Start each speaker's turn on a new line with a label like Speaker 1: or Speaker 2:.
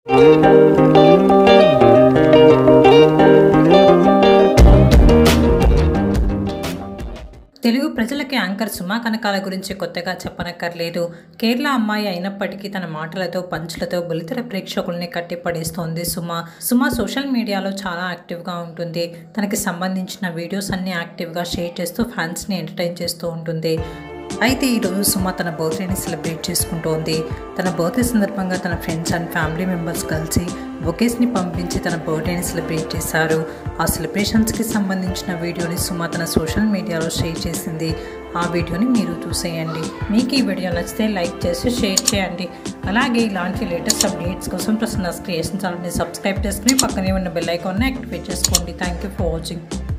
Speaker 1: తెలుగు ప్రజలకి యాంకర్ సుమా కనకాల గురించి కొత్తగా చెప్పనక్కర్లేదు కేరళ అమ్మాయి అయినప్పటికీ తన మాటలతో పంచులతో బలితర ప్రేక్షకుల్ని కట్టిపడేస్తోంది సుమ సుమ సోషల్ మీడియాలో చాలా యాక్టివ్గా ఉంటుంది తనకి సంబంధించిన వీడియోస్ అన్ని యాక్టివ్గా షేర్ చేస్తూ ఫ్యాన్స్ని ఎంటర్టైన్ చేస్తూ ఉంటుంది అయితే ఈరోజు సుమ తన బర్త్డేని సెలబ్రేట్ చేసుకుంటోంది తన బర్త్డే సందర్భంగా తన ఫ్రెండ్స్ అండ్ ఫ్యామిలీ మెంబర్స్ కలిసి బొకేస్ని పంపించి తన బర్త్డేని సెలబ్రేట్ చేశారు ఆ సెలబ్రేషన్స్కి సంబంధించిన వీడియోని సుమ తన సోషల్ మీడియాలో షేర్ చేసింది ఆ వీడియోని మీరు చూసేయండి మీకు ఈ వీడియో నచ్చితే లైక్ చేసి షేర్ చేయండి అలాగే ఇలాంటి లేటెస్ట్ అప్డేట్స్ కోసం ప్రసన్న క్రియేషన్ ఛానల్ని సబ్స్క్రైబ్ చేసుకుని పక్కనే ఉన్న బెల్ ఐకాన్ని యాక్టివేట్ చేసుకోండి థ్యాంక్ యూ ఫర్ వాచింగ్